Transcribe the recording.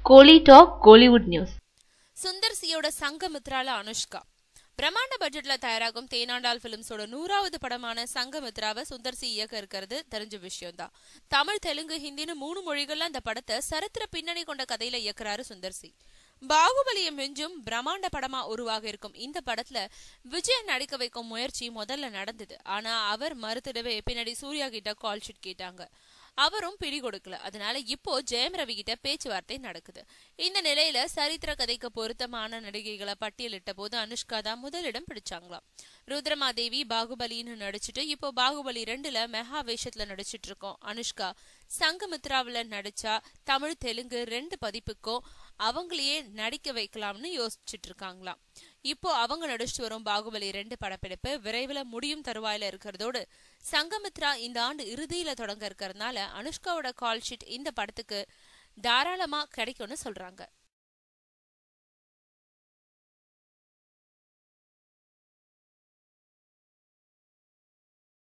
கோலி talk Kollywood news Sundar சியோட சங்கமித்ரால அனுஷ்கா பிரம்மாண்ட பட்ஜெட்ல தயாராகும் தேனாண்டால் பிலிம்ஸோட நூறாவது படமான சங்கமித்ராவை சுந்தர் சி இயக்க இருக்கிறது தெரிஞ்ச விஷயம் தான் தமிழ் தெலுங்கு ஹிந்தின்னு மூணு மொழிகள்ல அந்த படத்தை சரித்திர பின்னணி கொண்ட கதையில இயக்குறாரு சுந்தர் சி பாகுபலியை மிஞ்சும் பிரம்மாண்ட படமா உருவாக இருக்கும் இந்த படத்துல விஜய் நடிக்க வைக்கும் முயற்சி முதல்ல நடந்தது ஆனா அவர் மறுத்திடவே பின்னாடி சூர்யா கிட்ட கால் ஷீட் கேட்டாங்க அவரும் பிடி கொடுக்கல அதனால இப்போ ஜெயம் ரவி கிட்ட பேச்சுவார்த்தை நடக்குது இந்த நிலையில சரித்திர கதைக்கு பொருத்தமான நடிகைகளை பட்டியலிட்ட போது அனுஷ்கா தான் முதலிடம் பிடிச்சாங்களாம் ருத்ரமாதேவி பாகுபலின்னு நடிச்சிட்டு இப்போ பாகுபலி ரெண்டுல மெகா வேஷத்துல நடிச்சிட்டு இருக்கோம் அனுஷ்கா சங்கமித்ராவுல நடிச்சா தமிழ் தெலுங்கு ரெண்டு பதிப்புக்கும் அவங்களையே நடிக்க வைக்கலாம்னு யோசிச்சுட்டு இருக்காங்களாம் இப்போ அவங்க நடிச்சிட்டு வரும் பாகுபலி ரெண்டு படப்பிடிப்பு விரைவில் முடியும் தருவாயில இருக்கிறதோடு சங்கமித்ரா இந்த ஆண்டு இறுதியில தொடங்க இருக்கிறதுனால அனுஷ்காவோட கால் ஷீட் இந்த படத்துக்கு தாராளமா கிடைக்கும்னு சொல்றாங்க